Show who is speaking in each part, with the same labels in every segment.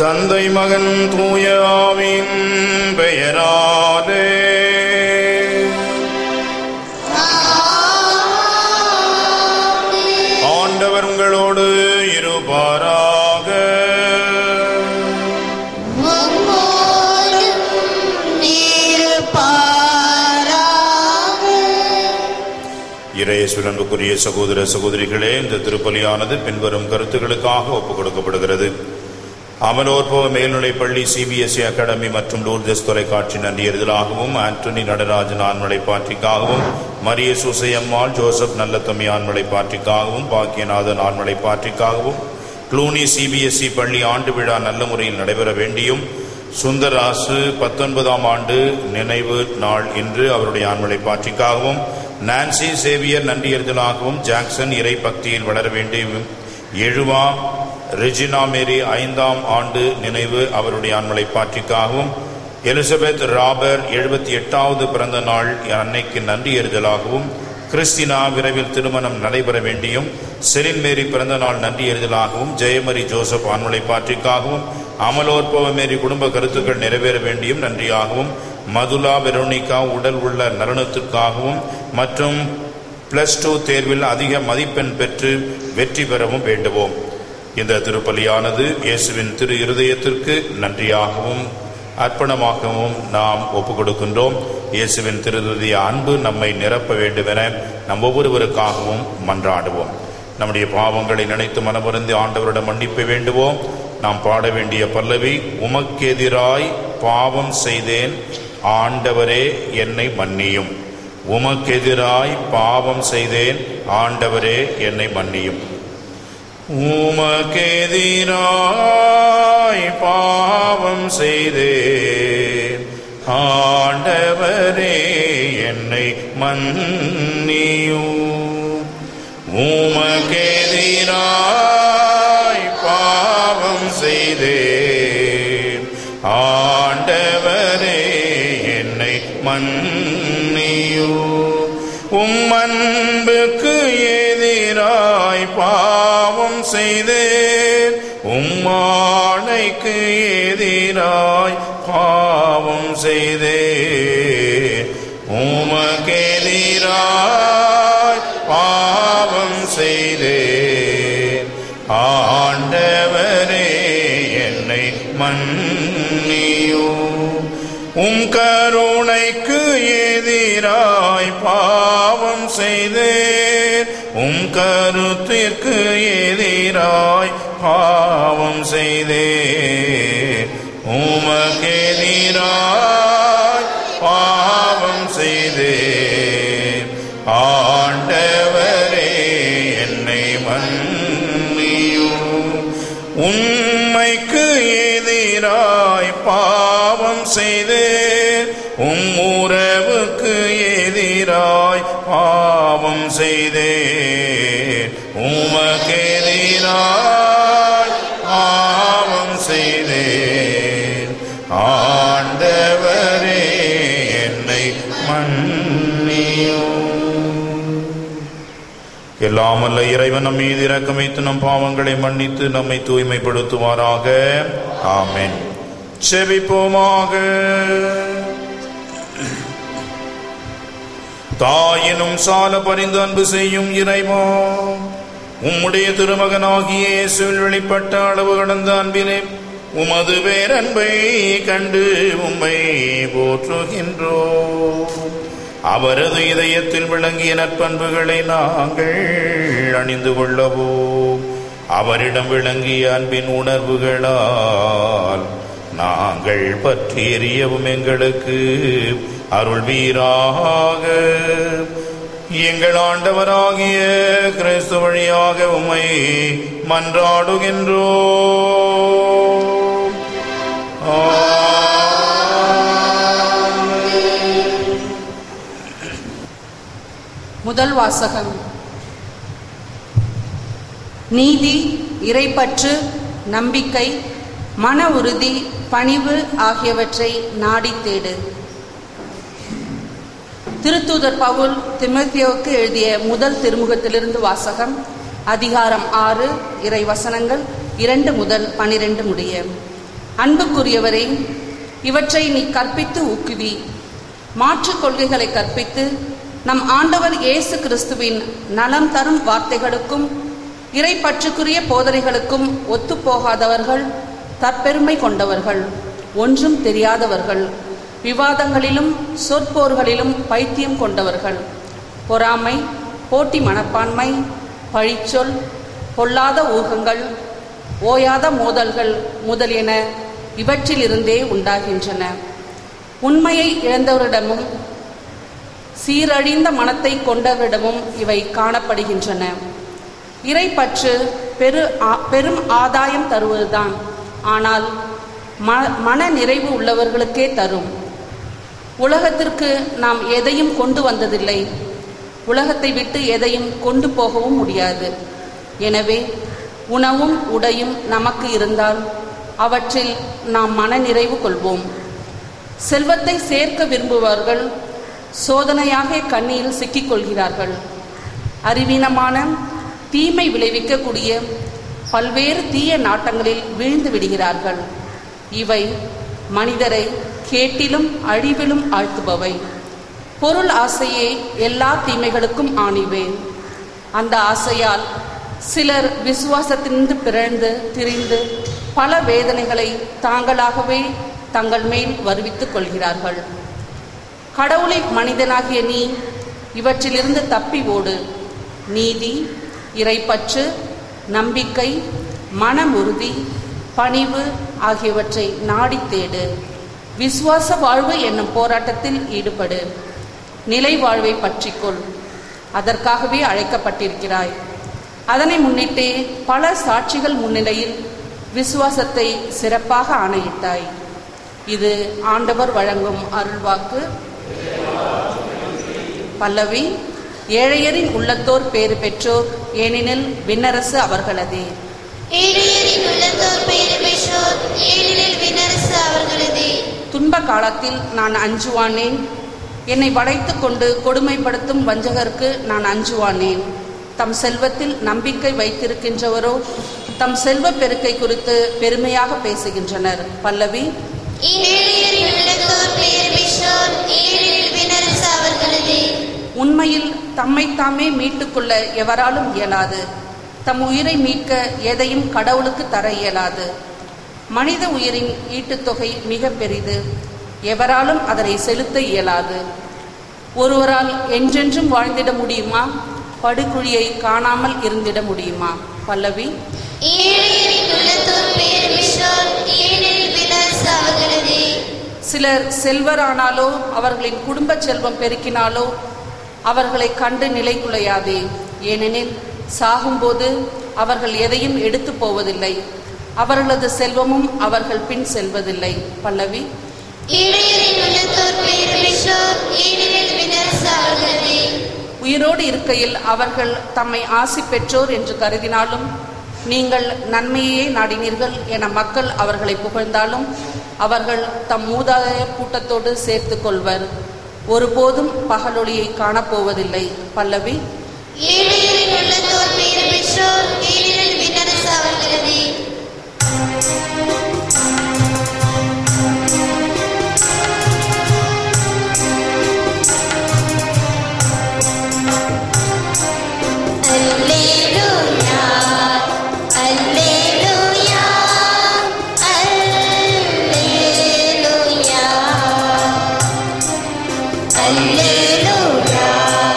Speaker 1: தந்தை மகன் தூய ஆவின் பெயராலே ஆண்டவர் உங்களோடு இருப்பாராக இறையேசு அன்புக்குரிய சகோதர சகோதரிகளே இந்த திருப்பலியானது பின்வரும் கருத்துக்களுக்காக ஒப்புக் கொடுக்கப்படுகிறது அமலோற்பவ மேல்நிலைப் பள்ளி சிபிஎஸ்இ அகாடமி மற்றும் லூர்தஸ் தொலைக்காட்சி நன்றியறிதலாகவும் ஆண்டனி நடராஜன் ஆண்மலை பாற்றிக்காகவும் மரிய சுசையம்மாள் ஜோசப் நல்லத்தம்பி ஆண்மலை பாற்றிக்காகவும் பாக்கியநாதன் ஆண்மலை பாற்றிக்காகவும் க்ளூனி சிபிஎஸ்இ பள்ளி ஆண்டு விழா நல்ல முறையில் நடைபெற வேண்டியும் சுந்தராசு பத்தொன்பதாம் ஆண்டு நினைவு நாள் இன்று அவருடைய ஆண்மலை பாற்றிக்காகவும் நான்சி சேவியர் நன்றியறிதலாகவும் ஜாக்சன் இறை பக்தியில் வளர வேண்டியும் எழுவா ரெஜினா மேரி ஐந்தாம் ஆண்டு நினைவு அவருடைய ஆண்மலை பாற்றிக்காகவும் எலிசபெத் ராபர் எழுபத்தி எட்டாவது பிறந்த நாள் அன்னைக்கு நன்றி எறிதலாகவும் கிறிஸ்டினா விரைவில் திருமணம் நடைபெற வேண்டியும் செலின் மேரி பிறந்த நாள் நன்றி எறிதலாகவும் ஜெயமரி ஜோசப் ஆண்மலை பாற்றிக்காகவும் அமலோற்பவ மேரி குடும்ப கருத்துக்கள் நிறைவேற வேண்டியும் நன்றியாகவும் மதுலா வெரோனிகா உடல் உள்ள நலனத்திற்காகவும் மற்றும் பிளஸ் டூ தேர்வில் அதிக மதிப்பெண் பெற்று வெற்றி பெறவும் வேண்டுவோம் இந்த திருப்பலியானது இயேசுவின் திரு இருதயத்திற்கு நன்றியாகவும் அர்ப்பணமாகவும் நாம் ஒப்புக் கொடுக்கின்றோம் இயேசுவின் திருதய அன்பு நம்மை நிரப்ப வேண்டும் என நம் ஒவ்வொருவருக்காகவும் மன்றாடுவோம் நம்முடைய பாவங்களை நினைத்து மனமருந்து ஆண்டவரிடம் மன்னிப்பை வேண்டுவோம் நாம் பாட வேண்டிய பல்லவி உமக்கெதிராய் பாவம் செய்தேன் ஆண்டவரே என்னை மன்னியும் உமக்கெதிராய் பாவம் செய்தேன் ஆண்டவரே என்னை மன்னியும் உமக்கெதிராய் பாவம் செய்தேன் ஆண்டவரே என்னை மன்னியும் உமக்கெதிராய் பாவம் செய்தேன் ஆண்டவரே என்னை மன்னியும் உம் அன்புக்கு எதிராய் பாவம் செய்தேன் உம்மானைக்கு எதிராய் பாவம் செய்தேன் உமக்கெதிராய் பாவம் செய்தேன் ஆண்டவரே என்னை மன்னியும் உம் கருணைக்கு எதிராய் பாவம் செய்தேன் உம் கருத்திற்கு எதிராய் பாவம் செய்தேன் உமக்கெதிராய் பாவம் செய்தேன் ஆண்டவரே என்னை மன்னியும் உண்மைக்கு எதிராய் பாவம் செய்தேன் உம் உறவுக்கு எதிராய் பாவம் செய்தேன் உமக்கெதிராய் பாவம் செய்தேன் ஆண்டவரே என்னை மன்னியும் எல்லாமல்ல இறைவன் நம் மீது இரக்கம் வைத்து நம் பாவங்களை மன்னித்து நம்மை தூய்மைப்படுத்துவாராக ஆமென் செபிப்போமாக தாயினும் சால பரிந்து அன்பு செய்யும் இறைவா உம்முடைய திருமகனாகிய இயேசுவில் வெளிப்பட்ட அளவு கடந்த அன்பிலே உமது பேரன்பை கண்டு உம்மை போற்றுகின்றோம் அவரது இதயத்தில் விளங்கிய நற்பண்புகளை நாங்கள் அணிந்து கொள்ளவோம் அவரிடம் விளங்கிய அன்பின் உணர்வுகளால் நாங்கள் பற்றி எறியவும் எங்களுக்கு அருள் வீராக எங்கள் ஆண்டவராகிய கிறிஸ்து வழியாக உம்மை மன்றாடுகின்றோம்
Speaker 2: முதல் வாசகம் நீதி இறைப்பற்று நம்பிக்கை மன உறுதி பணிவு ஆகியவற்றை நாடித் தேடு திருத்தூதர் பவுல் திமோத்தேயுவுக்கு எழுதிய முதல் திருமுகத்திலிருந்து வாசகம் அதிகாரம் ஆறு இறை வசனங்கள் இரண்டு முதல் பனிரெண்டு முடிய அன்புக்குரியவரே இவற்றை நீ கற்பித்து ஊக்குவி மாற்றுக் கொள்கைகளை கற்பித்து நம் ஆண்டவர் இயேசு கிறிஸ்துவின் நலம் தரும் வார்த்தைகளுக்கும் இறைப்பற்றுக்குரிய போதனைகளுக்கும் ஒத்துப்போகாதவர்கள் தற்பெருமை கொண்டவர்கள் ஒன்றும் தெரியாதவர்கள் விவாதங்களிலும் சொற்போர்களிலும் பைத்தியம் கொண்டவர்கள் பொறாமை போட்டி மனப்பான்மை பழிச்சொல் பொல்லாத ஊகங்கள் ஓயாத மோதல்கள் முதலியன இவற்றிலிருந்தே உண்டாகின்றன உண்மையை இழந்தவரிடமும் சீரழிந்த மனத்தை கொண்டவரிடமும் இவை காணப்படுகின்றன இறைப்பற்று பெரு ஆ- பெரும் ஆதாயம் தருவதுதான் ஆனால் ம மன நிறைவு உள்ளவர்களுக்கே தரும் உலகத்திற்கு நாம் எதையும் கொண்டு வந்ததில்லை உலகத்தை விட்டு எதையும் கொண்டு போகவும் முடியாது எனவே உணவும் உடையும் நமக்கு இருந்தால் அவற்றில் நாம் மனநிறைவு கொள்வோம் செல்வத்தை சேர்க்க விரும்புபவர்கள் சோதனையாக கண்ணியில் சிக்கிக் கொள்கிறார்கள் அறிவீனமான தீமை விளைவிக்கக்கூடிய பல்வேறு தீய நாட்டங்களில் வீழ்ந்து விடுகிறார்கள் இவை மனிதரை கேட்டிலும் அழிவிலும் ஆழ்த்துபவை பொருள் ஆசையே எல்லா தீமைகளுக்கும் ஆணிவே அந்த ஆசையால் சிலர் விசுவாசத்திலிருந்து பிறழ்ந்து திரிந்து பல வேதனைகளை தாங்களாகவே தங்கள் மேல் வருவித்துக் கொள்கிறார்கள் கடவுளை மனிதனாகிய நீ இவற்றிலிருந்து தப்பி ஓடு நீதி இறைப்பற்று நம்பிக்கை மனமுறுதி பணிவு ஆகியவற்றை நாடித் தேடு விசுவாச வாழ்வு என்னும் போராட்டத்தில் ஈடுபடு நிலை வாழ்வை பற்றிக்கொள் அதற்காகவே அழைக்கப்பட்டிருக்கிறாய் அதனை முன்னிட்டே பல சாட்சிகள் முன்னிலையில் விசுவாசத்தை சிறப்பாக ஆணையிட்டாய் இது ஆண்டவர் வழங்கும் அருள்வாக்கு பல்லவி ஏழையரின் உள்ளத்தோர் பேறு பெற்றோர் ஏனெனில் விண்ணரசு அவர்களதே
Speaker 3: ஏழையரின் உள்ளத்தோர் பேறு பெற்றோர் ஏழில் வினரசு அவர்களதே
Speaker 2: துன்ப காலத்தில் நான் அஞ்சுவானேன் என்னை வளைத்துக் கொண்டு கொடுமைப்படுத்தும் வஞ்சகருக்கு நான் அஞ்சுவானேன் தம் செல்வத்தில் நம்பிக்கை வைத்திருக்கின்றவரோ தம் செல்வ பெருக்கை குறித்து பெருமையாக பேசுகின்றனர் பல்லவி
Speaker 3: ஏழையரின் உள்ளத்தோர் பேறு பெற்றோர் ஏழில் வினரசு அவர்களதே
Speaker 2: உண்மையில் தம்மைத்தாமே மீட்டுக்கொள்ள எவராலும் இயலாது தம் உயிரை மீட்க எதையும் கடவுளுக்கு தர இயலாது மனித உயிரின் ஈட்டுத்தொகை மிக பெரிது எவராலும் அதனை செலுத்த இயலாது ஒருவரால் என்றென்றும் வாழ்ந்திட முடியுமா படுகுழியை காணாமல் இருந்திட முடியுமா பல்லவி
Speaker 3: ஏழையரின் உள்ளத்தோர் பேறு பெற்றோர் ஏழில் வினரசு அவர்களதே
Speaker 2: சிலர் செல்வரானாலோ அவர்களின் குடும்ப செல்வம் பெருக்கினாலோ அவர்களை கண்டு நிலை குலையாதே ஏனெனில் சாகும்போது அவர்கள் எதையும் எடுத்து போவதில்லை அவர்களது செல்வமும் அவர்கள் பின் செல்வதில்லை பல்லவி
Speaker 3: ஏழையரின் உள்ளத்தோர் பேறு பெற்றோர் ஏழில் வினரசு அவர்களதே
Speaker 2: உயிரோடு இருக்கையில் அவர்கள் தம்மை ஆசி பெற்றோர் என்று கருதினாலும் நீங்கள் நன்மையே நாடினீர்கள் என மக்கள் அவர்களை புகழ்ந்தாலும் அவர்கள் தம் மூதாதையர் கூட்டத்தோடு சேர்த்து கொள்வர் ஒருபோதும் பகலொளியை காணப்போவதில்லை பல்லவி
Speaker 3: ஏழையரின் உள்ளத்தோர் பேறு பெற்றோர் ஏழில் வினரசு அவர்களதே அல்லேலூயா அல்லேலூயா அல்லேலூயா அல்லேலூயா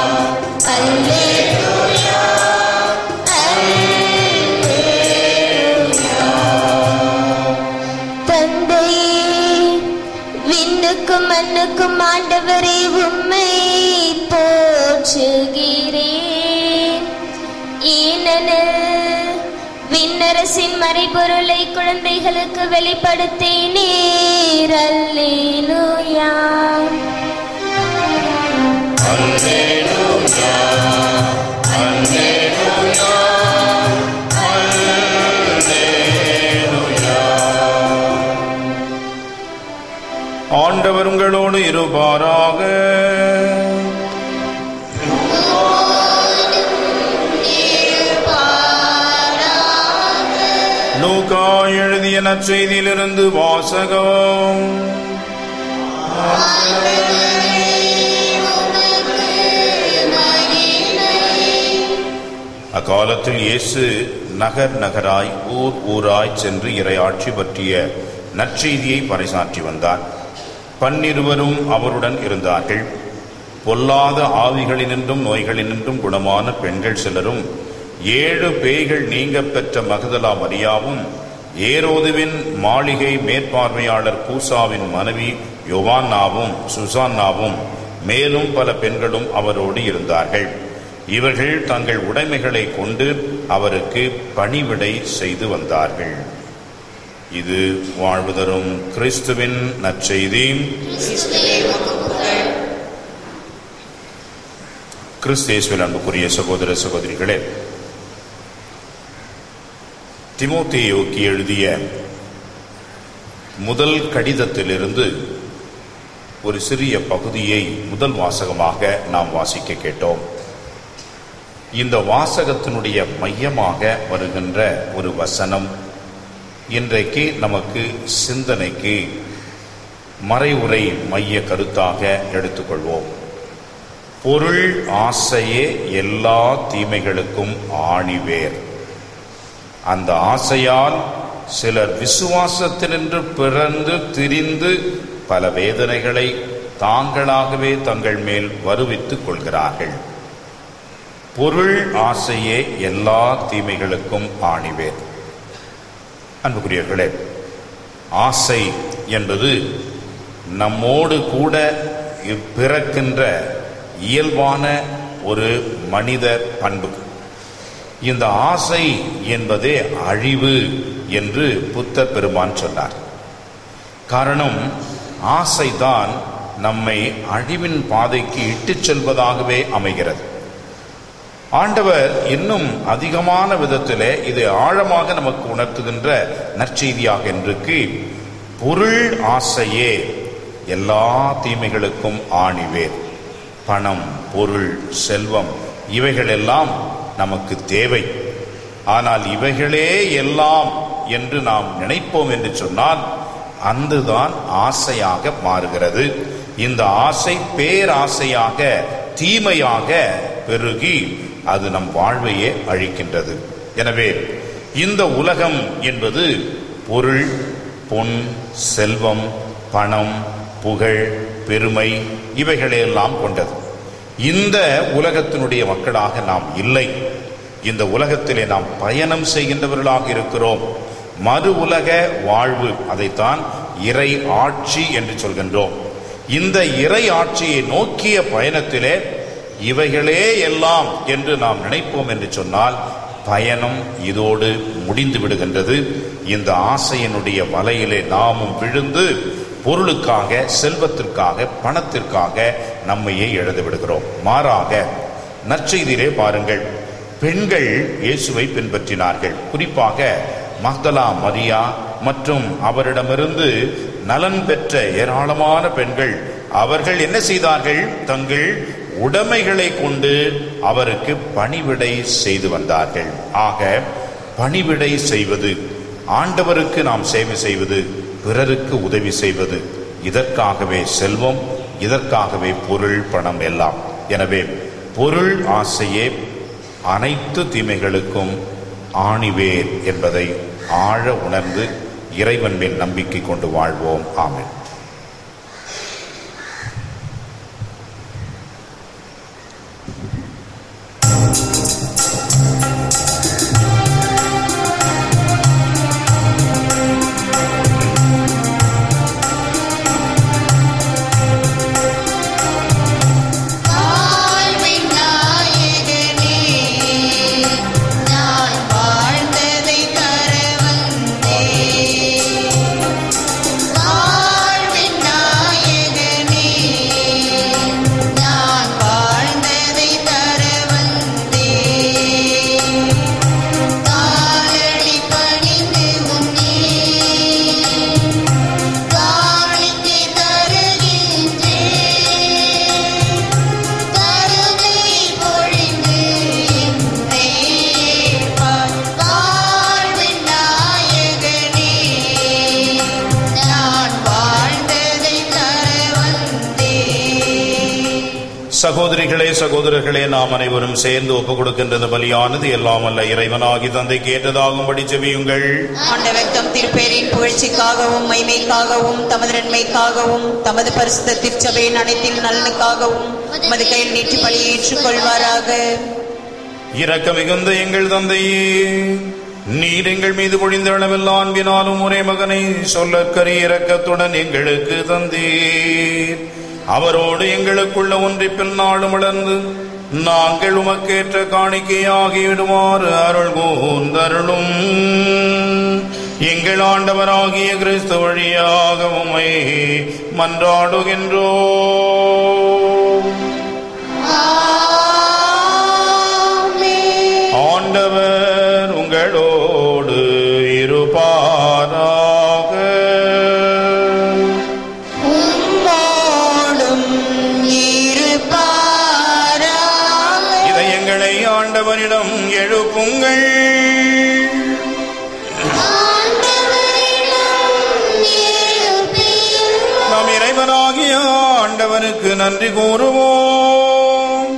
Speaker 3: அல்லேலூயா தந்தையே விண்ணுக்கும் மண்ணுக்கும் ஆண்டவரே உம்மை போற்றுகிறேன் ஏனெனில் விண்ணரசின் மறைபொருளை குழந்தைகளுக்கு வெளிப்படுத்தினீர் அல்லேலூயா
Speaker 1: ஆண்டவர் உங்களோடு இருப்பாராக லூக்கா லூக்கா எழுதிய நற்செய்தியிலிருந்து வாசகம் அக்காலத்தில் இயேசு நகர் நகராய் ஊர் ஊராய் சென்று இறையாட்சி பற்றிய நற்செய்தியை பறைசாற்றி வந்தார் பன்னிருவரும் அவருடன் இருந்தார்கள் பொல்லாத ஆவிகளினின்றும் நோய்களினின்றும் குணமான பெண்கள் சிலரும் ஏழு பேய்கள் நீங்க பெற்ற மகதலா மரியாவும் ஏரோதுவின் மாளிகை மேற்பார்வையாளர் கூசாவின் மனைவி யோவான்னாவும் சுசான்னாவும் மேலும் பல பெண்களும் அவரோடு இருந்தார்கள் இவர்கள் தங்கள் உடைமைகளை கொண்டு அவருக்கு பணிவிடை செய்து வந்தார்கள் இது வாழ்வு தரும் கிறிஸ்துவின் நற்செய்தி கிறிஸ்தேஸ்வல் அன்புக்குரிய சகோதர சகோதரிகளே திமோத்தேயோக்கு எழுதிய முதல் கடிதத்திலிருந்து ஒரு சிறிய பகுதியை முதல் வாசகமாக நாம் வாசிக்க கேட்டோம் இந்த வாசகத்தினுடைய மையமாக வருகின்ற ஒரு வசனம் இன்றைக்கு நமக்கு சிந்தனைக்கு மறைவுரை மைய கருத்தாக எடுத்துக்கொள்வோம் பொருள் ஆசையே எல்லா தீமைகளுக்கும் ஆணிவேர் அந்த ஆசையால் சிலர் விசுவாசத்தினின்று பிறந்து திரிந்து பல வேதனைகளை தாங்களாகவே தங்கள் மேல் வருவித்துக் கொள்கிறார்கள் பொருள் ஆசையே எல்லா தீமைகளுக்கும் ஆணிவேர் அன்புக்குரியவர்களே ஆசை என்பது நம்மோடு கூட பிறக்கின்ற இயல்பான ஒரு மனித பண்பு இந்த ஆசை என்பதே அழிவு என்று புத்த பெருமான் சொன்னார் காரணம் ஆசைதான் நம்மை அழிவின் பாதைக்கு இட்டுச் செல்வதாகவே அமைகிறது ஆண்டவர் இன்னும் அதிகமான விதத்திலே இது ஆழமாக நமக்கு உணர்த்துகின்ற நற்செய்தியாக இன்றைக்கு பொருள் ஆசையே எல்லா தீமைகளுக்கும் ஆணிவேர் பணம் பொருள் செல்வம் இவைகளெல்லாம் நமக்கு தேவை ஆனால் இவைகளே எல்லாம் என்று நாம் நினைப்போம் என்று சொன்னால் அந்துதான் ஆசையாக மாறுகிறது இந்த ஆசை பேராசையாக தீமையாக பெருகி அது நம் வாழ்வையே அழிக்கின்றது எனவே இந்த உலகம் என்பது பொருள் பொன் செல்வம் பணம் புகழ் பெருமை இவைகளையெல்லாம் கொண்டது இந்த உலகத்தினுடைய மக்களாக நாம் இல்லை இந்த உலகத்திலே நாம் பயணம் செய்கின்றவர்களாக இருக்கிறோம் மறு உலக வாழ்வு அதைத்தான் இறை ஆட்சி என்று சொல்கின்றோம் இந்த இறை ஆட்சியை நோக்கிய பயணத்திலே இவைகளே எல்லாம் என்று நாம் நினைப்போம் என்று சொன்னால் பயணம் இதோடு முடிந்து விடுகின்றது இந்த ஆசையினுடைய வலையிலே நாமும் விழுந்து பொருளுக்காக செல்வத்திற்காக பணத்திற்காக நம்மையே இழந்து விடுகிறோம் மாறாக நற்செய்தியிலே பாருங்கள் பெண்கள் இயேசுவை பின்பற்றினார்கள் குறிப்பாக மக்தலா மரியா மற்றும் அவரிடமிருந்து நலன் பெற்ற ஏராளமான பெண்கள் அவர்கள் என்ன செய்தார்கள் தங்கள் உடைமைகளை கொண்டு அவருக்கு பணிவிடை செய்து வந்தார்கள் ஆக பணிவிடை செய்வது ஆண்டவருக்கு நாம் சேவை செய்வது பிறருக்கு உதவி செய்வது இதற்காகவே செல்வம் இதற்காகவே பொருள் பணம் எல்லாம் எனவே பொருள் ஆசையே அனைத்து தீமைகளுக்கும் ஆணிவேர் என்பதை ஆழ உணர்ந்து இறைவன் மேல் நம்பிக்கை கொண்டு வாழ்வோம் ஆமென்
Speaker 4: வாழ்வின் நாயகனே நான் வாழ்ந்ததை தர வந்தேன்
Speaker 1: சகோதரிகளே சகோதரர்களே நாம் அனைவரும் சேர்ந்து ஒப்புக் கொடுக்கின்ற இந்த பலியானது எல்லாம் அல்ல இறைவனாகி தந்தை கேட்டதாகும்படி செவியுங்கள்
Speaker 4: ஆண்டவர் தம் திருப்பேரின் புகழ்ச்சிக்காகவும் மைமைக்காகவும் தமது நன்மைக்காகவும் தமது பரிசுத்த திருச்சபையின் அனைத்தின் நலனுக்காகவும் மது கையில் நீட்டி பலியை ஏற்றுக்கொள்வாராக
Speaker 1: இரக்க மிகுந்த எங்கள் தந்தையே நீர் எங்கள் மீது பொழிந்த அளவெல்லாம் அன்பினாலும் ஒரே மகனை சொல்லற்கரி இரக்கத்துடன் எங்களுக்கு தந்தீர் அவரோடு எங்களுக்குள்ள ஒன்றிப்பில் நாளும் வளர்ந்து நாங்கள் உமக்கேற்ற காணிக்கையாகிவிடுமாறு அருள் கூர்ந்தருளும் எங்கள் ஆண்டவராகிய கிறிஸ்து வழியாக உம்மை மன்றாடுகின்றோம் ஆண்டவர் உங்களோடு இருப்பாராக
Speaker 4: உம்மோடும் இருப்பாராக
Speaker 1: இதயங்களை ஆண்டவரிடம் எழுப்புங்கள் நாம் இறைவனாகிய ஆண்டவனுக்கு நன்றி கூறுவோம்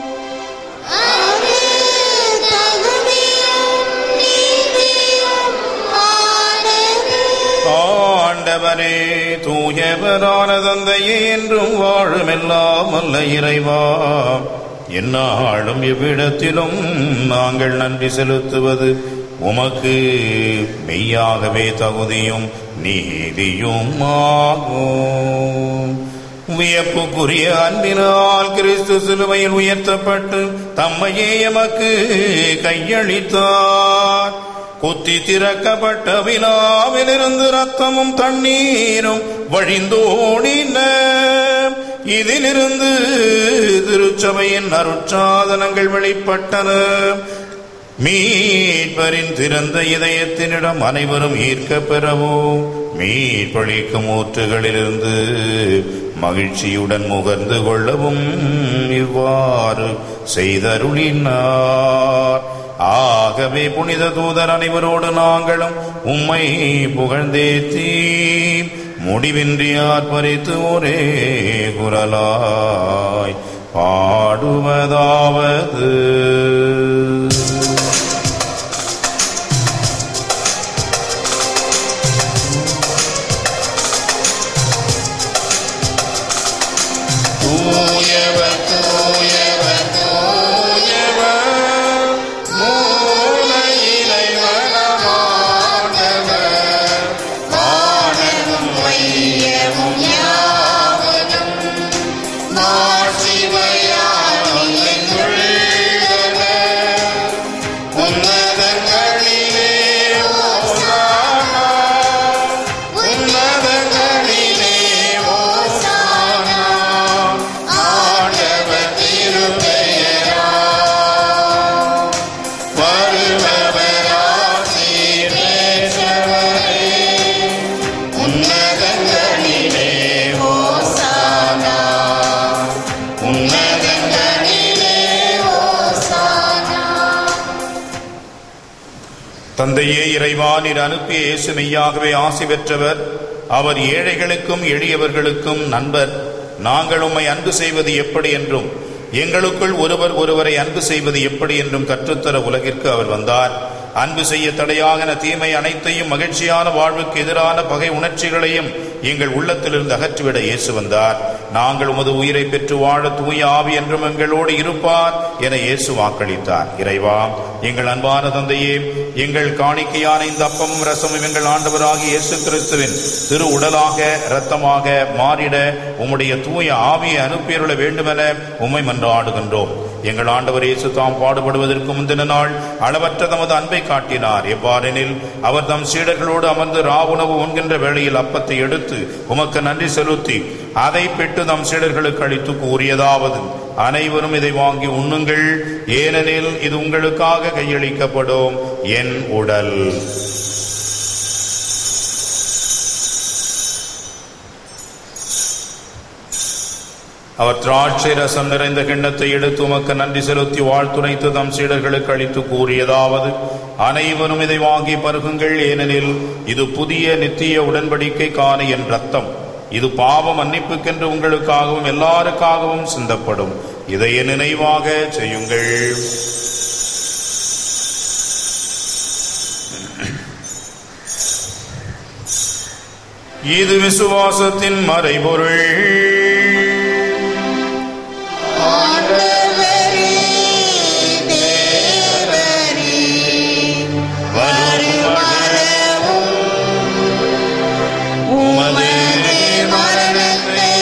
Speaker 1: ஆண்டவரே தூயவரான தந்தையே என்றும் வாழுமெல்லாம் அல்ல இறைவா எந்நாளும் எவ்விடத்திலும் நாங்கள் நன்றி செலுத்துவது உமக்கு மெய்யாகவே தகுதியும் நீதியும் ஆகும் வியப்புக்குரிய அன்பினால் கிறிஸ்து சிலுவையில் உயர்த்தப்பட்டு தம்மையே எமக்கு கையளித்தார் குத்தி திறக்கப்பட்ட விழாவிலிருந்து ரத்தமும் தண்ணீரும் வழிந்தோடின இதிலிருந்து திருச்சபையின் அருட்சாதனங்கள் வெளிப்பட்டன மீட்பரின் திறந்த இதயத்தினிடம் அனைவரும் ஈர்க்கப் பெறவும் மீட்பளிக்கும் ஊற்றுகளிலிருந்து மகிழ்ச்சியுடன் முகர்ந்து கொள்ளவும் இவ்வாறு செய்தருளினார் ஆகவே புனித தூதர் அனைவரோடு நாங்களும் உம்மை புகழ்ந்தேத்தி முடிவின்றி ஆர்ப்பரித்து ஒரே குரலாய் பாடுவதாவது தூயவர் தூயவர் தூயவர் மூல இறைவனமானவர் வானமும்
Speaker 4: மையமும் யாவதும் மாட்சிமையாலும் என்றுள்ளன.
Speaker 1: உன்னதங்களிலே ஓசானா உன்னதங்களிலே ஓசானா ஆண்டவர் திருப்பெயரால் வருபவர் ஆசீர் பெற்றவரே. உன்னதங்களிலே ஓசானா உன்னதங்களிலே தந்தையே இறைவா நீர் அனுப்பிய இயேசு மெய்யாகவே ஆசி பெற்றவர் அவர் ஏழைகளுக்கும் எளியவர்களுக்கும் நண்பர் நாங்கள் உம்மை அன்பு செய்வது எப்படி என்றும் எங்களுக்குள் ஒருவர் ஒருவரை அன்பு செய்வது எப்படி என்றும் கற்றுத்தர உலகிற்கு அவர் வந்தார் அன்பு செய்ய தடையாகன தீமை அனைத்தையும் மகிழ்ச்சியான வாழ்வுக்கு எதிரான பகை உணர்ச்சிகளையும் எங்கள் உள்ளத்திலிருந்து அகற்றிவிட இயேசு வந்தார் நாங்கள் உமது உயிரை பெற்று வாழ தூய ஆவி என்றும் எங்களோடு இருப்பார் என இயேசு வாக்களித்தார் இறைவா எங்கள் அன்பான தந்தையே எங்கள் காணிக்கையான இந்த அப்பமும் ரசமும் எங்கள் ஆண்டவராகிய இயேசு கிறிஸ்துவின் திரு உடலாக இரத்தமாக மாறிட உம்முடைய தூய ஆவியை அனுப்பியருள வேண்டுமென உம்மை மன்றாடுகின்றோம் எங்கள் ஆண்டவர் இயேசு தாம் பாடுபடுவதற்கு முந்தின நாள் அளவற்ற தமது அன்பை காட்டினார் எவ்வாறெனில் அவர் தம் சீடர்களோடு அமர்ந்து ராவுணவு உண்கின்ற வேளையில் அப்பத்தை எடுத்து உமக்கு நன்றி செலுத்தி அதை பெற்று தம் சீடர்களுக்கு அளித்து கூறியதாவது அனைவரும் இதை வாங்கி உண்ணுங்கள் ஏனெனில் இது உங்களுக்காக கையளிக்கப்படும் என் உடல் அவர் திராட்சை ரசம் நிறைந்த கிண்ணத்தை எடுத்து உமக்கு நன்றி செலுத்தி வாழ்த்துரைத்து தம் சீடர்களுக்கு அளித்து கூறியதாவது அனைவரும் இதை வாங்கி பருகுங்கள் ஏனெனில் இது புதிய நித்திய உடன்படிக்கைக்கான என் ரத்தம் இது பாவ மன்னிப்புக்கென்று உங்களுக்காகவும் எல்லாருக்காகவும் சிந்தப்படும் இதை நினைவாக செய்யுங்கள் இது விசுவாசத்தின் மறைபொருள்
Speaker 4: ஆண்டவரே, தேவரே, வருமளவும் உமது மரணத்தை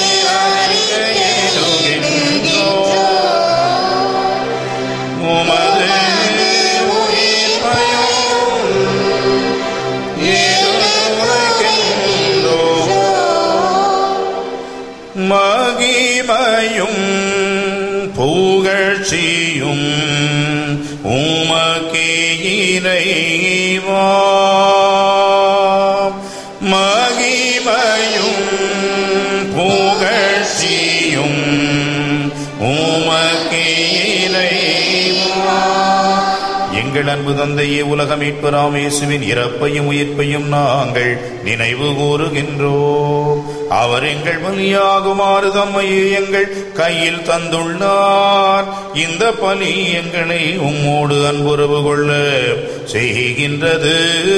Speaker 4: அறிக்கையிடுகின்றோம்.
Speaker 1: உமது உயிர்ப்பையும் ஏற்றுரைக்கின்றோம். மகிமையும் புகழ்ச்சியும் உமக்கே இறைவா மகிமையும் புகழ்ச்சியும் உமக்கே இறைவா எங்கள் அன்பு தந்தையே உலக மீட்பராம் இயேசுவின் இறப்பையும் உயிர்ப்பையும் நாங்கள் நினைவு கூறுகின்றோம் அவர் எங்கள் பலியாகுமாறு தம்மையே எங்கள் கையில் தந்துள்ளார் இந்த பலி எங்களை உம்மோடு அன்புறவு கொள்ள செய்கின்றது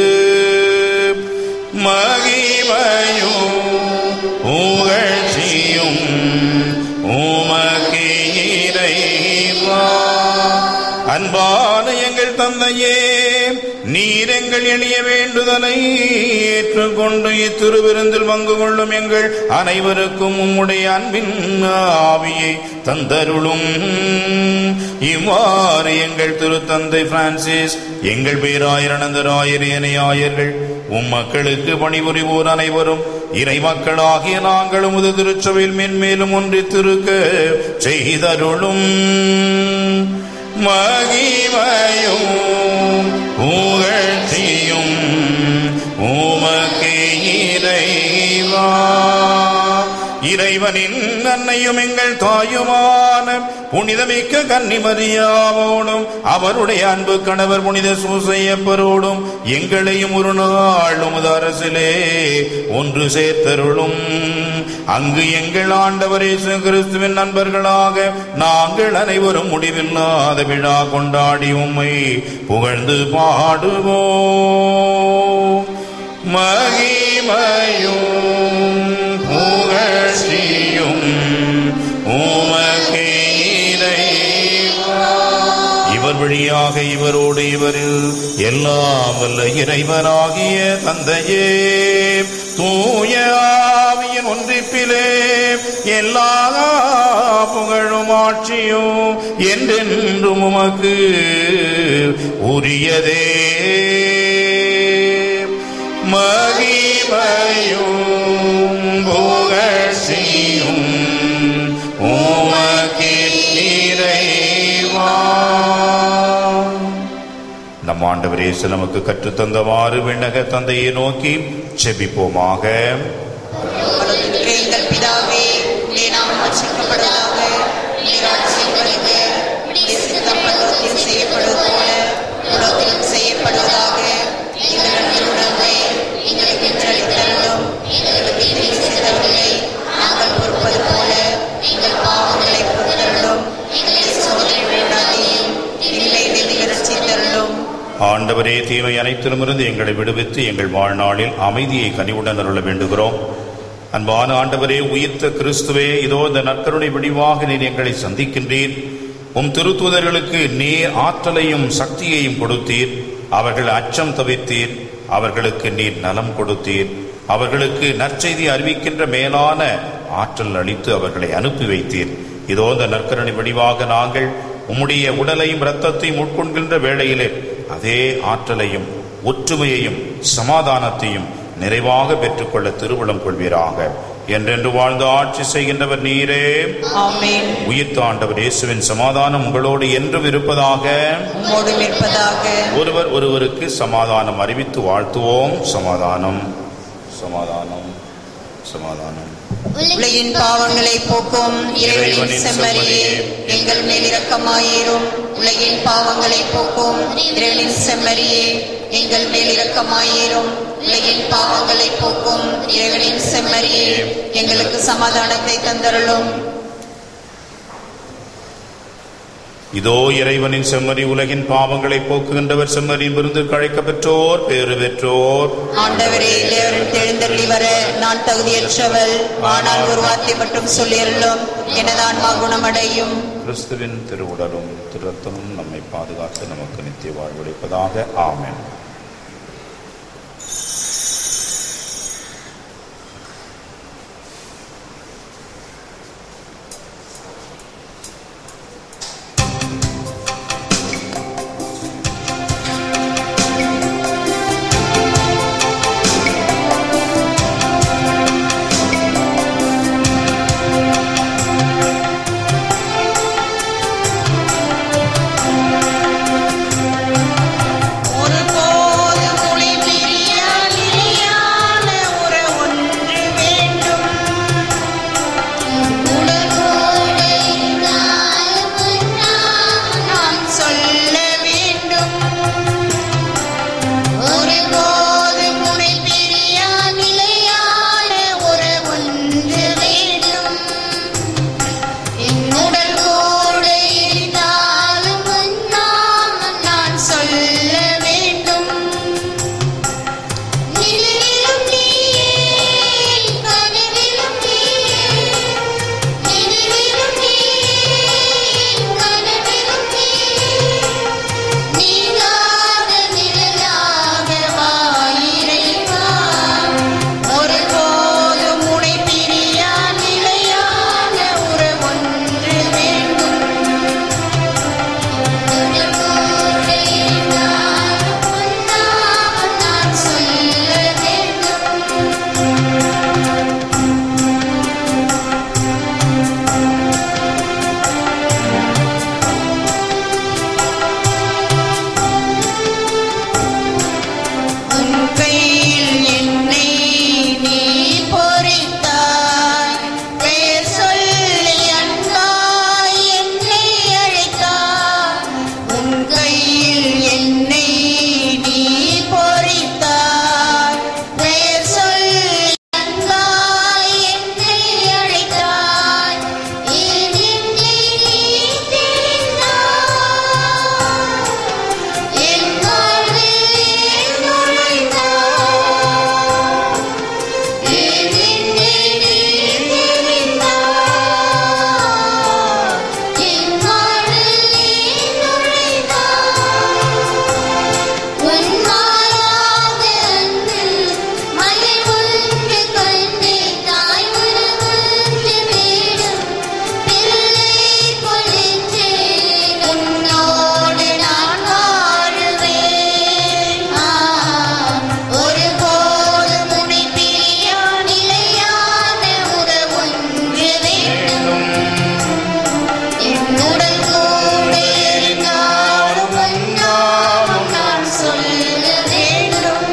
Speaker 1: மகிமையும் புகழ்ச்சியும் உமக்கே இறைவா அன்பான எங்கள் தந்தையே நீர் எங்கள் எளிய வேண்டுதலை ஏற்றுக்கொண்டு இத்திருவிருந்தில் பங்கு கொள்ளும் எங்கள் அனைவருக்கும் உம்முடைய அன்பின் ஆவியை தந்தருளும் இவ்வாறு எங்கள் திருத்தந்தை பிரான்சிஸ் எங்கள் பேராயிரணந்தராயர் ஏனையாயர்கள் உம் மக்களுக்கு பணிபுரிவோர் அனைவரும் இறை மக்களாகிய நாங்கள் உமது திருச்சபையில் மென்மேலும் ஒன்றித்திருக்க செய்தருளும் மகிமையும் புகழ்ச்சியும் உமக்கே இறைவா இறைவனின் அன்னையும் எங்கள் தாயுமான புனிதமிக்க கன்னிமரியாவோடும் அவருடைய அன்பு கணவர் புனித சூசையப்பரோடும் எங்களையும் ஒரு நாள் உமது அரசிலே ஒன்று சேர்த்தருளும் அங்கு எங்கள் ஆண்டவர் இயேசு கிறிஸ்துவின் நண்பர்களாக நாங்கள் அனைவரும் முடிவில்லாத விழா கொண்டாடி உம்மை புகழ்ந்து பாடுவோம் மகிமையும் புகழ்ச்சியும் உமக்கே இறைவா. இவர் வழியாக இவரோடு இவரில் எல்லாம் வல்ல இறைவனாகிய தந்தையே தூய ஆவியின் ஒன்றிப்பிலே எல்லா புகழும் ஆட்சியும் என்றென்றும் உமக்கு உரியதே மகிமையும் புகழ்ச்சியும் உமக்கே இறைவா நம் ஆண்டவர் இயேசு நமக்கு கற்றுத்தந்தவாறு விண்ணக தந்தையை நோக்கி செபிப்போமாக
Speaker 4: பரலோகத்திலே எங்கள் பிதாவே உடைய நாமம் அர்ச்சிக்கப்படுவதாக உடைய ராஜ்யம் வருக உடைய சித்தம் பரலோகத்தில் செய்யப்படுவது போல உலகத்திலும் செய்யப்படுவதாக எங்கள் உணவை எங்களுக்கு இன்று அளித்தருளும் எங்களுக்கு தீங்கு செய்தவர்களை நாங்கள் பொறுப்பது போல எங்கள் பாவங்களை பொறுத்தருளும் எங்களை சோதனை விடாதையும் எங்களை நிதி ரட்சித்தருளும்
Speaker 1: ஆண்டவரே தீமை அனைத்திலுமிருந்து எங்களை விடுவித்து எங்கள் வாழ்நாளில் அமைதியை கனிவுடன் அருள வேண்டுகிறோம் அன்பான ஆண்டவரே உயிர்த்த கிறிஸ்துவே இதோ இந்த நற்கருணை விடிவாக நீர் எங்களை சந்திக்கின்றீர் உம் திருத்துதர்களுக்கு நீர் ஆற்றலையும் சக்தியையும் கொடுத்தீர் அவர்கள் அச்சம் தவிர்த்தீர் அவர்களுக்கு நீர் நலம் கொடுத்தீர் அவர்களுக்கு நற்செய்தி அறிவிக்கின்ற மேலான ஆற்றல் அளித்து அவர்களை அனுப்பி வைத்தீர் இதோ இந்த நற்கருணை வடிவாக நாங்கள் உம்முடைய உடலையும் இரத்தத்தையும் உட்கொள்கின்ற வேளையிலே அதே ஆற்றலையும் ஒற்றுமையையும் சமாதானத்தையும் நிறைவாக பெற்றுக்கொள்ள திருவுளம் கொள்வீராக என்றென்று வாழ்ந்து ஆட்சி செய்கின்றவர் நீரே
Speaker 4: ஆமென்
Speaker 1: உயிர்த்த ஆண்டவர் இயேசுவின் சமாதானம் உங்களோடு என்றும் இருப்பதாக
Speaker 4: உம்மோடு நிற்பதாக
Speaker 1: ஒருவர் ஒருவருக்கு சமாதானம் அறிவித்து வாழ்த்துவோம் சமாதானம் சமாதானம் சமாதானம்
Speaker 4: உலகின் பாவங்களை போக்கும் இறைவனின் செம்மறியே எங்கள் மேல் இரக்கமாயிரும் உலகின் பாவங்களை போக்கும் இறைவனின் செம்மறியே எங்கள் மேல் இரக்கமாயிரும் உலகின் பாவங்களை போக்கும் இறைவனின் செம்மறியே எங்களுக்கு சமாதானத்தை தந்தருளும்
Speaker 1: இதோ இறைவனின் செம்மறி உலகின் பாவங்களை போக்குகின்றவர் செம்மறியின் விருந்து கழைக்க பெற்றோர் பேறு பெற்றோர்
Speaker 4: ஆண்டவரே இளையவரின் தெழுந்தள்ளி வர நான் தகுதியற்றவள் ஆனால் ஒரு வார்த்தை மட்டும் சொல்லியருளும் எனது ஆன்மா குணமடையும்
Speaker 1: கிறிஸ்துவின் திருவுடலும் திருத்தமும் நம்மை பாதுகாத்து நமக்கு நித்திய வாழ்வளிப்பதாக ஆமென்
Speaker 4: ஒரு போது மொழி பிரியா நிலையான உற ஒன்று வேண்டும் நான் சொல்ல வேண்டும் ஒரு போது முறை பிரியா நிலையான உற ஒன்று வேண்டும் என்னுடல் கூட இருந்தாலும் நான் சொல்ல வேண்டும் நிழலிலும் நீயே கனவிலும் நீயே நிழலிலும் நீயே கனவிலும் நீயே நீங்காத நிழலாக வா இறைவா ஒரு போதும் உனை பிரியா நிலையான உறவொன்று வேண்டும் நான் சொல்ல வேண்டும் உன் கையில் என்னை நீ பொறித்தாய் பெயர் சொல்லி அன்பாய் என்னை அழைத்தாய் உன் கையில் என்னை நீ பொறித்தாய் பெயர் சொல்லி அன்பாய் என்னை அழைத்தாய் ஏன் என்னை நீ தெரிந்தாய் என் வாழ்வில் நுழைந்தாய் ஏன் என்னை நீ தெரிந்தாய் என் வாழ்வில் நுழைந்தாய் உன் மாறாத அன்பில் மலை ஒன்று கண்டு தாய் உறவொன்று வேடும் பிள்ளை பொழிஞ்சேன் உன்னோடு நான் வாழுவேன் ஆ, ஒருபோதும் உன்னை பிரியா நிலையான உறவொன்று வேண்டும் என்னுடன் கூட இருந்தாலும் வந்தாலும் நான் சொல்ல வேண்டும்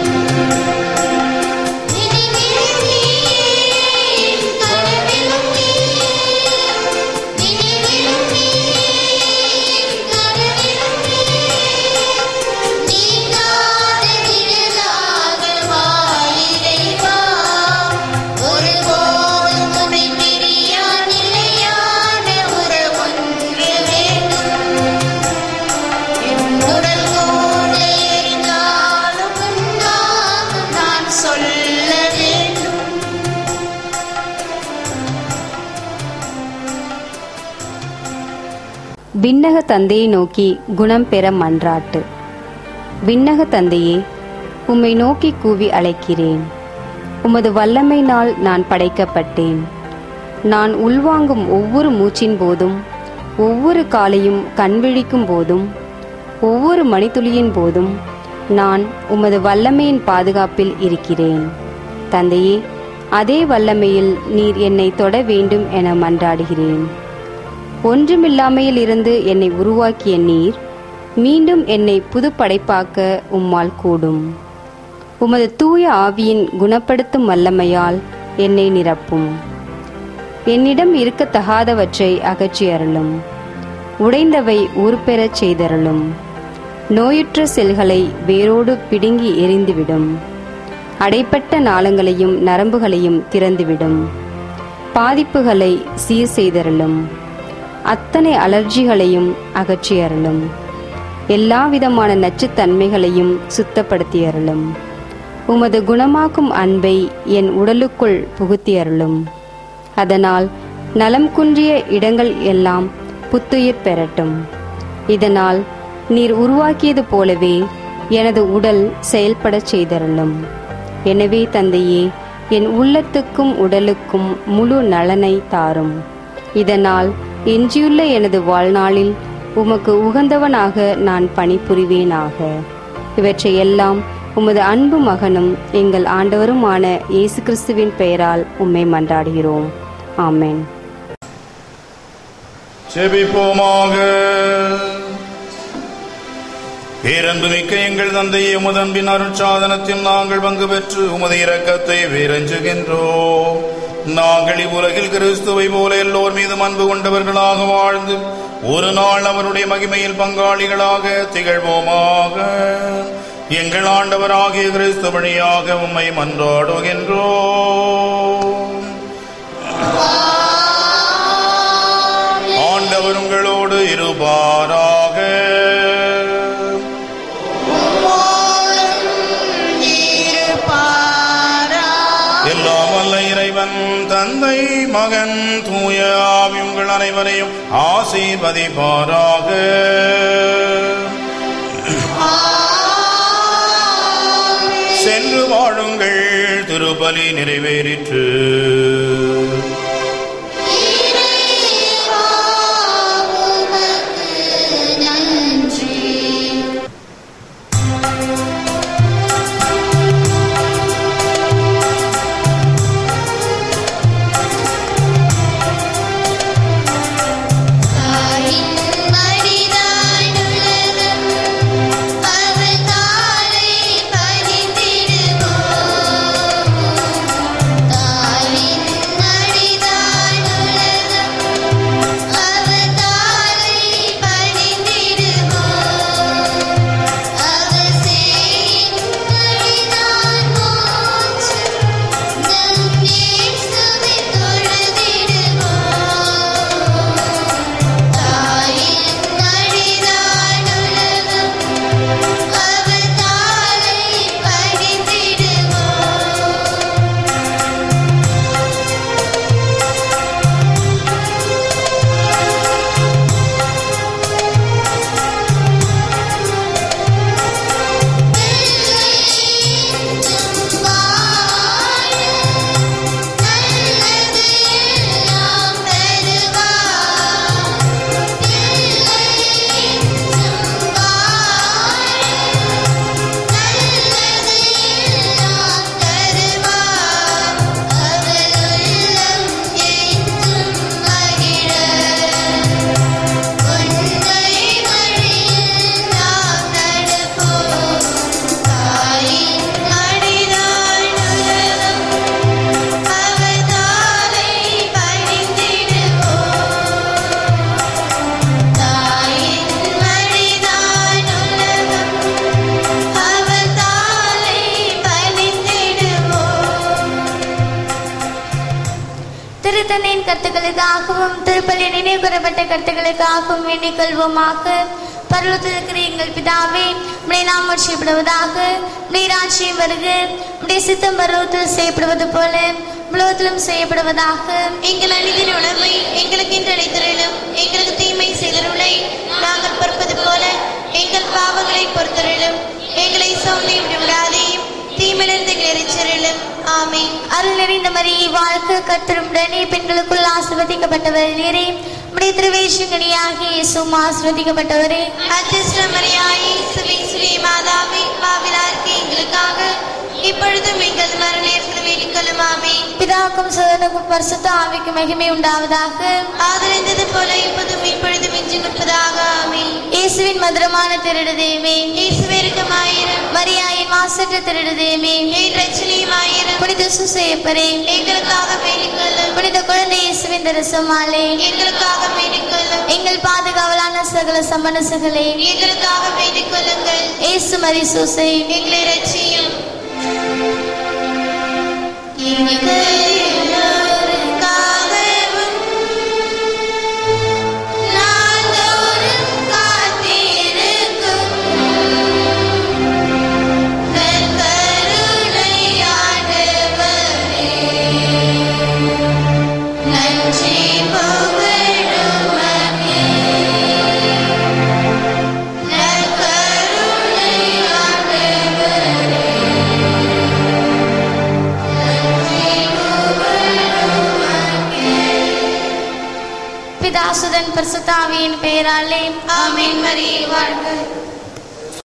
Speaker 4: நினைவிலும் நீயே கனவிலும் நீயே நினைவிலும் நீயே கனவிலும் நீயே நீங்காத நிழலாக வா இறைவா ஒருபோதும் உன்னை பிரியா நிலையான உறவொன்று வேண்டும் என்னுடல் கூட இருந்தாலும் உண்டாகும் நான் சொல்ல வேண்டும்
Speaker 5: விண்ணக தந்தையை நோக்கி குணம் பெற மன்றாட்டு விண்ணக தந்தையே உம்மை நோக்கி கூவி அழைக்கிறேன் உமது வல்லமையினால் நான் படைக்கப்பட்டேன் நான் உள்வாங்கும் ஒவ்வொரு மூச்சின் போதும் ஒவ்வொரு காலையும் கண்விழிக்கும் போதும் ஒவ்வொரு மணித்துளியின் போதும் நான் உமது வல்லமையின் பாதுகாப்பில் இருக்கிறேன் தந்தையே அதே வல்லமையில் நீர் என்னை தொட வேண்டும் என மன்றாடுகிறேன் ஒன்றுமில்லாமையில் இருந்து என்னை உருவாக்கிய நீர் மீண்டும் என்னை புதுப்படைப்பாக்க உம்மால் கூடும் உமது தூய ஆவியின் குணப்படுத்தும் வல்லமையால் என்னை நிரப்பும் என்னிடம் இருக்கத்தகாதவற்றை அகற்றி அருளும் உடைந்தவை உருப்பெறச் செய்தருளும் நோயுற்ற செல்களை வேரோடு பிடுங்கி எரிந்துவிடும் அடைப்பட்ட நாளங்களையும் நரம்புகளையும் திறந்துவிடும் பாதிப்புகளை சீர் செய்தருளும் அத்தனை அலர்ஜிகளையும் அகற்றி அருளும் எல்லா விதமான நச்சுத்தன்மைகளையும் சுத்தப்படுத்தி அருளும் உமது குணமாக்கும் அன்பை என் உடலுக்குள் புகுத்தி அருளும் அதனால் நலம் குன்றிய இடங்கள் எல்லாம் புத்துயிர் பெறட்டும் இதனால் நீர் உருவாக்கியது போலவே எனது உடல் செயல்படச் செய்தருளும் எனவே தந்தையே என் உள்ளத்துக்கும் உடலுக்கும் முழு நலனை தாரும் இதனால் எஞ்சியுள்ள எனது வாழ்நாளில் உமக்கு உகந்தவனாக நான் பணிபுரிவேனாக இவற்றை எல்லாம் உமது அன்பு மகனும் எங்கள் ஆண்டவருமான இயேசு கிறிஸ்துவின் பெயரால் உம்மை மன்றாடுகிறோம் ஆமென்
Speaker 1: செபிப்போமாக பேரன்பு மிக்க எங்கள் தந்தையை உமது அன்பின் அருட்சாதனத்தில் நாங்கள் பங்கு பெற்று உமது இரக்கத்தை வீரஞ்சுகின்றோம் நாங்கள் இவ்வுலகில் கிறிஸ்துவை போல எல்லோர் மீதும் அன்பு கொண்டவர்களாக வாழ்ந்து ஒரு நாள் அவருடைய மகிமையில் பங்காளிகளாக திகழ்வோமாக எங்கள் ஆண்டவராகிய கிறிஸ்து வழியாக உம்மை மன்றாடுகின்றோம் ஆண்டவர் உங்களோடு இருப்பாராக எல்லாம் வல்ல இறைவன் தந்தை மகன் தூய ஆவி உங்கள் அனைவரையும் ஆசீர்வதிப்பாராக சென்று வாழுங்கள் திருப்பலி நிறைவேறிற்று
Speaker 3: திருத்தந்தையின் கருத்துக்களுக்காகவும் திருப்பலி நினைவு கூறப்பட்ட கருத்துக்களுக்காகவும் வேண்டிக் கொள்வோமாக பருவத்தில் இருக்கிற எங்கள் பிதாவே உடைய நாம் செய்யப்படுவதாக உடைய ராட்சியம் வருக உடைய சித்தம் பருவத்தில் செய்யப்படுவது போல உலகத்திலும் செய்யப்படுவதாக
Speaker 6: எங்கள் அணிதின் உணவை எங்களுக்கு இன்று அளித்திரளும் எங்களுக்கு தீமை செய்தருளை நாங்கள் பொறுப்பது போல எங்கள் பாவங்களை பொறுத்தருளும் எங்களை சோதனை விடாதேயும் தீமிலிருந்து எரிச்சருளும் ஆமென்
Speaker 3: அருள் நிறைந்த மரியை வாழ்க்கை கத்திரமுடனே பெண்களுக்குள் ஆசிர்வதிக்கப்பட்டவர் நீரே உடைய திருவேஷங்கனியாகிய இயேசுவும் ஆசிர்வதிக்கப்பட்டவரே
Speaker 6: அத்திஷ்டமரியாயே சுவி சுவி மாதாவே பாவிலாருக்கு எங்களுக்காக இப்பொழுதும் எங்கள் மரண நேரத்தில் வேண்டிக் கொள்ளும் ஆமென்
Speaker 3: பிதாக்கும் சோதனுக்கும் பரிசுத்த ஆவிக்கும் மகிமை உண்டாவதாக
Speaker 6: ஆதரிந்தது போல இப்போதும் இப்பொழுதும் இன்று நிற்பதாக ஆமென்
Speaker 3: இயேசுவின் மதுரமான திருடு தேவே
Speaker 6: இயேசுவிற்குமாயிரம்
Speaker 3: மரியாயின் மாசற்ற திருடு தேவே
Speaker 6: என் ரட்சணியுமாயிரம்
Speaker 3: புனித சுசையப்பரே
Speaker 6: எங்களுக்காக வேண்டிக் கொள்ளும்
Speaker 3: புனித குழந்தை இயேசுவின் தரிசமாலே
Speaker 6: எங்களுக்காக வேண்டிக் கொள்ளும்
Speaker 3: எங்கள் பாதுகாவலான சகல சமணசுகளே
Speaker 6: எங்களுக்காக வேண்டிக் கொள்ளுங்கள்
Speaker 3: இயேசு மரி சூசை
Speaker 6: எங்களை ரட்சியும் எங்களுக்காகவும்
Speaker 3: பிதாசுதன் பரிசுத்தாவியின் பெயராலே
Speaker 6: ஆமென் மரியே வாழ்க